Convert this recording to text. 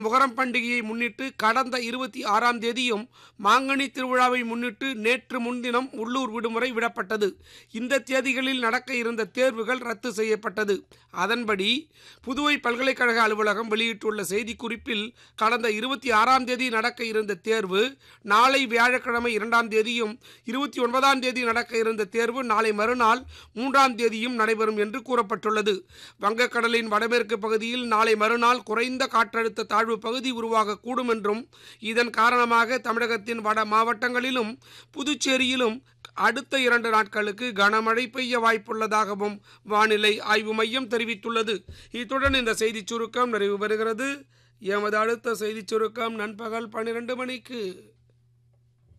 முகரம் பண்டிகையை முன்னிட்டு கடந்த இருபத்தி ஆறாம் தேதியும் மாங்கனி திருவிழாவை முன்னிட்டு நேற்று முன்தினம் உள்ளூர் விடுமுறை விடப்பட்டது இந்த தேதிகளில் நடக்க இருந்த தேர்வுகள் ரத்து செய்யப்பட்டது அதன்படி புதுவை பல்கலைக்கழக அலுவலகம் வெளியிட்டுள்ள செய்திக்குறிப்பில் கடந்த இருபத்தி ஆறாம் தேதி நடக்க இருந்த தேர்வு நாளை வியாழக்கிழமை இரண்டாம் தேதியும் இருபத்தி ஒன்பதாம் தேதி நடக்க இருந்த தேர்வு நாளை மறுநாள் மூன்றாம் தேதியும் நடைபெறும் என்று கூறப்பட்டுள்ளது வங்கக்கடலின் வடமேற்கு பகுதியில் நாளை மறுநாள் குறைந்த காற்றழுத்த தாழ்வு பகுதி உருவாகக்கூடும் என்றும் இதன் காரணமாக தமிழகத்தின் வட மாவட்டங்களிலும் புதுச்சேரியிலும் அடுத்த இரண்டு நாட்களுக்கு கனமழை பெய்ய வாய்ப்புள்ளதாகவும் வானிலை ஆய்வு மையம் தெரிவித்துள்ளது இத்துடன் இந்த செய்திச் சுருக்கம் நிறைவு பெறுகிறது எமது அடுத்த செய்திச் சுருக்கம் நண்பகல் பன்னிரண்டு மணிக்கு